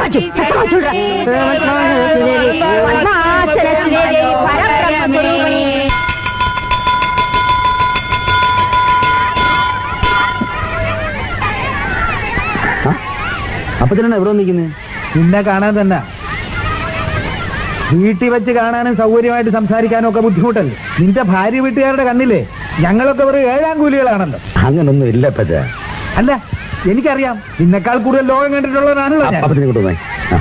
Watch സത്തം വാച്ചുടാ അപ്പച്ചനാണ് എവിടെ നിൽക്കുന്നത് നിന്നെ കാണാൻ തന്നെ വീട്ടിൽ വെച്ച് കാണാനും സൗകര്യമായിട്ട് സംസാരിക്കാനും ഒക്കെ ബുദ്ധിമുട്ടല്ലേ നിന്റെ ഭാര്യ വീട്ടുകാരുടെ കണ്ണില്ലേ ഞങ്ങളൊക്കെ വെറും ഏഴാം കൂലികളാണല്ലോ അങ്ങനൊന്നും ഇല്ല അപ്പച്ച അല്ല എനിക്കറിയാം നിന്നെക്കാൾ കൂടുതൽ ലോകം കണ്ടിട്ടുള്ളവനാണല്ലോ ഞാൻ. അപ്പച്ചനെ ഇങ്ങോട്ട് വന്നേ ആ.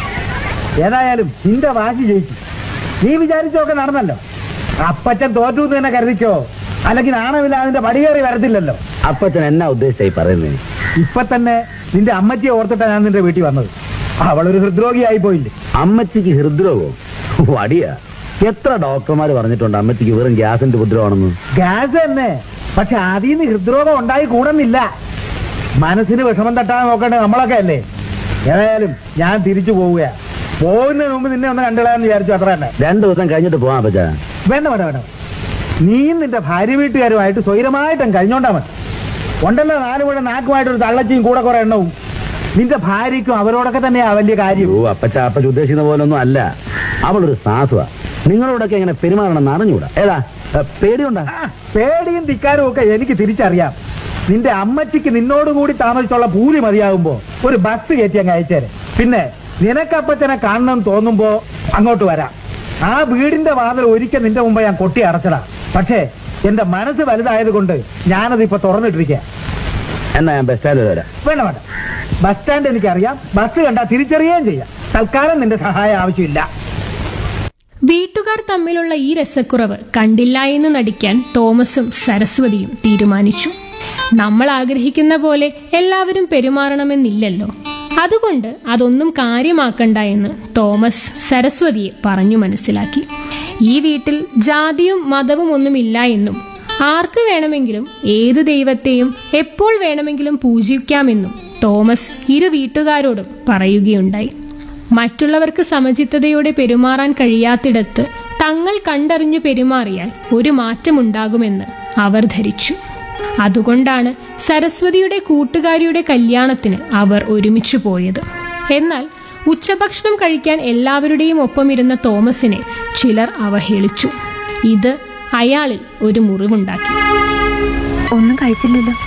ഏതായാലും നിന്റെ വാശി ജയിച്ചു നീ വിചാരിച്ചൊക്കെ നടന്നല്ലോ അപ്പച്ചൻ തോറ്റു എന്ന് തന്നെ കരുതിക്കോ അല്ലെങ്കിൽ നാണമില്ല അതിന്റെ പടികേറി വരത്തില്ലല്ലോ അപ്പച്ചൻ എന്നാ ഉദ്ദേശിച്ചായി പറയുന്നത് ഇപ്പൊ തന്നെ നിന്റെ അമ്മച്ചിയെ ഓർത്തിട്ടാ ഞാൻ നിന്റെ വീട്ടിൽ വന്നത് അവളൊരു ഹൃദ്രോഗിയായി പോയില്ലേ അമ്മച്ചിക്ക് ഹൃദ്രോഗോ വടിയാ എത്ര ഡോക്ടർമാർ പറഞ്ഞിട്ടുണ്ട് അമ്മച്ചിക്ക് വെറും ഗ്യാസിന്റെ ഉപദ്രവമാണെന്ന് ഗ്യാസ് തന്നെ പക്ഷെ അതിൽ നിന്ന് ഹൃദ്രോഗം ഉണ്ടായി കൂടുന്നില്ല മനസ്സിന് വിഷമം തട്ടാൻ നോക്കണ്ടേ നമ്മളൊക്കെ അല്ലേ ഏതായാലും ഞാൻ തിരിച്ചു പോവുകയാ പോകുന്നതിന് മുമ്പ് നിന്നെ ഒന്ന് കണ്ടുകളയാന്ന് വിചാരിച്ചു അത്ര തന്നെ രണ്ടു ദിവസം കഴിഞ്ഞിട്ട് പോവാം അപ്പച്ച വേണ്ട വേണ്ട വേണ്ട നീയും നിന്റെ ഭാര്യ വീട്ടുകാരുമായിട്ട് സ്വൈരമായിട്ടും കഴിഞ്ഞോണ്ടാ മതി ഉണ്ടല്ലോ നാല് മുഴ നാക്കുമായിട്ടൊരു തള്ളച്ചിയും കൂടെ കുറെ എണ്ണവും നിന്റെ ഭാര്യയ്ക്കും അവരോടൊക്കെ തന്നെയാ വലിയ കാര്യം ഓ അപ്പച്ച അപ്പച്ച ഉദ്ദേശിക്കുന്ന പോലൊന്നും അല്ല അവളൊരു സാധുവ നിങ്ങളോടൊക്കെ എങ്ങനെ പെരുമാറണമെന്ന് അറിഞ്ഞൂടാ ഏതാ ഏ, പേടിയുണ്ടാ ആ, പേടിയും ധിക്കാരും ഒക്കെ എനിക്ക് തിരിച്ചറിയാം നിന്റെ അമ്മച്ചിക്ക് നിന്നോടുകൂടി താമസിച്ചുള്ള പൂലി മതിയാകുമ്പോ ഒരു ബസ് കയറ്റി അങ്ങ് അയച്ചേരെ പിന്നെ നിനക്കപ്പച്ചനെ കാണണം തോന്നുമ്പോ അങ്ങോട്ട് വരാം ആ വീടിന്റെ വാതിൽ ഒരിക്കൽ നിന്റെ മുമ്പ് ഞാൻ കൊട്ടി അടച്ചടാ പക്ഷേ എന്റെ മനസ്സ് വലുതായത് കൊണ്ട് ഞാനത് ഇപ്പൊ തുറന്നിട്ടിരിക്കുക എന്നാ ഞാൻ ബസ് സ്റ്റാൻഡിൽ വരാം വേണ്ട വേണ്ട ബസ് സ്റ്റാൻഡ് എനിക്കറിയാം ബസ് കണ്ടാ തിരിച്ചറിയുകയും ചെയ്യാം തൽക്കാലം നിന്റെ സഹായം ആവശ്യമില്ല വീട്ടുകാർ തമ്മിലുള്ള ഈ രസക്കുറവ് കണ്ടില്ല എന്ന് നടിക്കാൻ തോമസും സരസ്വതിയും തീരുമാനിച്ചു നമ്മൾ ആഗ്രഹിക്കുന്ന പോലെ എല്ലാവരും പെരുമാറണമെന്നില്ലല്ലോ അതുകൊണ്ട് അതൊന്നും കാര്യമാക്കണ്ട എന്ന് തോമസ് സരസ്വതിയെ പറഞ്ഞു മനസ്സിലാക്കി ഈ വീട്ടിൽ ജാതിയും മതവും ഒന്നുമില്ല എന്നും ആർക്ക് വേണമെങ്കിലും ഏത് ദൈവത്തെയും എപ്പോൾ വേണമെങ്കിലും പൂജിക്കാമെന്നും തോമസ് ഇരു വീട്ടുകാരോടും പറയുകയുണ്ടായി മറ്റുള്ളവർക്ക് സമചിത്തതയോടെ പെരുമാറാൻ കഴിയാത്തിടത്ത് തങ്ങൾ കണ്ടറിഞ്ഞു പെരുമാറിയാൽ ഒരു മാറ്റമുണ്ടാകുമെന്ന് അവർ ധരിച്ചു അതുകൊണ്ടാണ് സരസ്വതിയുടെ കൂട്ടുകാരിയുടെ കല്യാണത്തിന് അവർ ഒരുമിച്ചു പോയത് എന്നാൽ ഉച്ചഭക്ഷണം കഴിക്കാൻ എല്ലാവരുടെയും ഒപ്പമിരുന്ന തോമസിനെ ചിലർ അവഹേളിച്ചു ഇത് അയാളിൽ ഒരു മുറിവുണ്ടാക്കി ഒന്നും കഴിച്ചില്ലല്ലോ